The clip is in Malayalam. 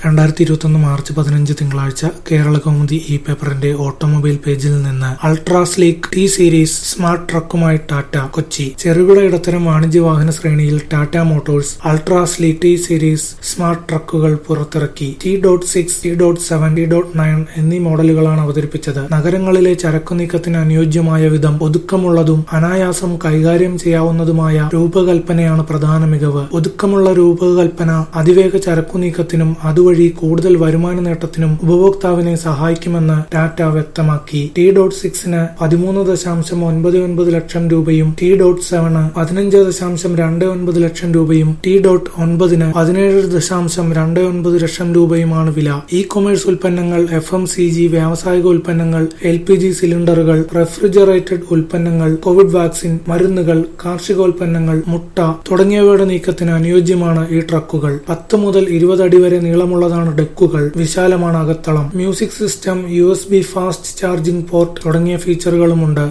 രണ്ടായിരത്തി ഇരുപത്തൊന്ന് മാർച്ച് പതിനഞ്ച് തിങ്കളാഴ്ച കേരള കൗമുദി ഇ പേപ്പറിന്റെ ഓട്ടോമൊബൈൽ പേജിൽ നിന്ന് അൾട്രാസ്ലീക്ക് ടി സീരീസ് സ്മാർട്ട് ട്രക്കുമായി ടാറ്റ കൊച്ചി ചെറുകിട ഇടത്തരം വാണിജ്യ വാഹന ശ്രേണിയിൽ Tata Motors ultra sleek T series smart ട്രക്കുകൾ പുറത്തിറക്കി T dot six T dot seven T dot nine എന്നീ മോഡലുകളാണ് അവതരിപ്പിച്ചത് നഗരങ്ങളിലെ ചരക്കു നീക്കത്തിന് അനുയോജ്യമായ വിധം ഒതുക്കമുള്ളതും അനായാസം കൈകാര്യം ചെയ്യാവുന്നതുമായ രൂപകൽപ്പനയാണ് പ്രധാന മികവ് ഒതുക്കമുള്ള രൂപകൽപ്പന അതിവേഗ ചരക്കു നീക്കത്തിനും അതുവഴി കൂടുതൽ വരുമാന നേട്ടത്തിനും ഉപഭോക്താവിനെ സഹായിക്കുമെന്ന് ടാറ്റ വ്യക്തമാക്കി ടി ഡോട്ട് സിക്സിന് പതിമൂന്ന് ദശാംശം ഒൻപത് ഒൻപത് ലക്ഷം രൂപയും ടി ഡോട്ട് സെവന് പതിനഞ്ച് ദശാംശം രണ്ട് ഒൻപത് ലക്ഷം രൂപയും ടി ഡോട്ട് ഒൻപതിന് പതിനേഴ് ദശാംശം രണ്ട് ഒൻപത് ലക്ഷം രൂപയുമാണ് വില ഇ കൊമേഴ്സ് ഉൽപ്പന്നങ്ങൾ എഫ് എം സി ജി വ്യാവസായിക ഉൽപ്പന്നങ്ങൾ എൽ പി ജി സിലിണ്ടറുകൾ റെഫ്രിജറേറ്റഡ് ഉൽപ്പന്നങ്ങൾ കോവിഡ് വാക്സിൻ മരുന്നുകൾ കാർഷികോൽപ്പന്നങ്ങൾ മുട്ട തുടങ്ങിയവയുടെ നീക്കത്തിന് അനുയോജ്യമാണ് ഈ ട്രക്കുകൾ പത്ത് മുതൽ ഇരുപത് അടി വരെ നീളമുള്ളതാണ് ഡെക്കുകൾ വിശാലമാണ് അകത്തളം music system U S B fast charging port തുടങ്ങിയ ഫീച്ചറുകളുമുണ്ട്